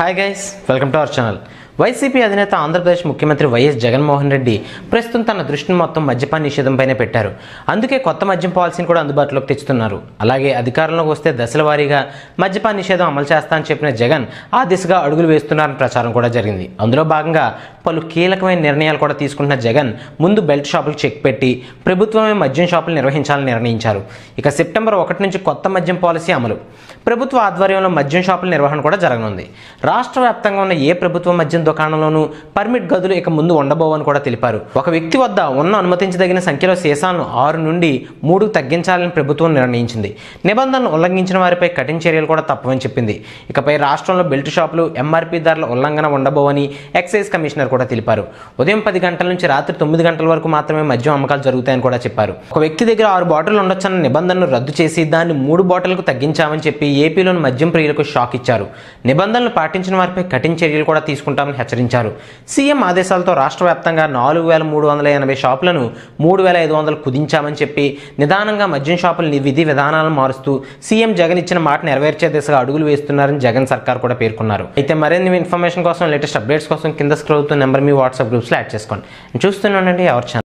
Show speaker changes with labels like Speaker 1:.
Speaker 1: hi guys welcome to our channel YCP అధినేత ఆంధ్రప్రదేశ్ ముఖ్యమంత్రి YS Jaganmohan Reddy ప్రస్తుతం తన దృష్టిని మొత్తం మద్యపాన నిషేధంపైనే పెట్టారు అందుకే కొత్త మద్యం పాలసీని కూడా అందుబాటులోకి తెచ్చుతున్నారు అలాగే అధికారంలోకి వస్తే దశల వారీగా మద్యపాన నిషేధం అమలు చేస్తా అని చెప్పిన జగన్ ఆ దిశగా అడుగులు వేస్తున్నారని ప్రచారం కూడా జరిగింది అందులో భాగంగా పలు కీలకమైన నిర్ణయాలు కూడా తీసుకుంటున్న జగన్ ముందు బెల్ట్ షాపులకు చెక్ పెట్టి ప్రభుత్వమే మద్యం షాపులు నిర్వహించాలని నిర్ణయించారు ఇక సెప్టెంబర్ ఒకటి నుంచి కొత్త మద్యం పాలసీ అమలు ప్రభుత్వ ఆధ్వర్యంలో మద్యం షాపుల నిర్వహణ కూడా జరగనుంది రాష్ట్ర వ్యాప్తంగా ఉన్న ఏ ప్రభుత్వ మద్యం దుకాణంలోనూ పర్మిట్ గదులు ఇక ముందు ఉండబోవని కూడా తెలిపారు ఒక వ్యక్తి వద్ద ఉన్న అనుమతించదగిన సంఖ్యలో సీసాలను ఆరు నుండి మూడుకు తగ్గించాలని ప్రభుత్వం నిర్ణయించింది నిబంధనలు ఉల్లంఘించిన వారిపై కఠిన చర్యలు కూడా తప్పవని చెప్పింది ఇకపై రాష్ట్రంలో బెల్ట్ షాపులు ఎంఆర్పీ ధరల ఉల్లంఘన ఉండబోవని ఎక్సైజ్ కమిషనర్ కూడా తెలిపారు ఉదయం పది గంటల నుంచి రాత్రి తొమ్మిది గంటల వరకు మాత్రమే మద్యం అమ్మకాలు జరుగుతాయని కూడా చెప్పారు ఒక వ్యక్తి దగ్గర ఆరు బాటిల్ ఉండొచ్చన్న నిబంధనలు రద్దు చేసి దాన్ని మూడు బాటిల్కు తగ్గించామని చెప్పి ఏపీలోని మద్యం ప్రియులకు షాక్ ఇచ్చారు నిబంధనలు పాటించిన వారిపై కఠిన చర్యలు కూడా తీసుకుంటామని హెచ్చరించారు సీఎం ఆదేశాలతో రాష్ట్ర వ్యాప్తంగా నాలుగు వేల మూడు వందల ఎనభై షాపులను మూడు వేల ఐదు వందలు కుదించామని చెప్పి నిదానంగా మద్యం షాపుల ని- విధి విధానాలను మారుస్తూ సీఎం జగన్ ఇచ్చిన మాట నెరవేర్చే దిశగా అడుగులు వేస్తున్నారని జగన్ సర్కార్ కూడా పేర్కొన్నారు అయితే మరిన్ని ఇన్ఫర్మేషన్ కోసం లేటెస్ట్ అప్డేట్స్ కోసం కింద స్క్రోల్ అవుతున్న నెంబర్ మీ వాట్సాప్ గ్రూప్స్లో యాడ్ చేసుకోండి చూస్తూనే ఉండండి అవర్ ఛానల్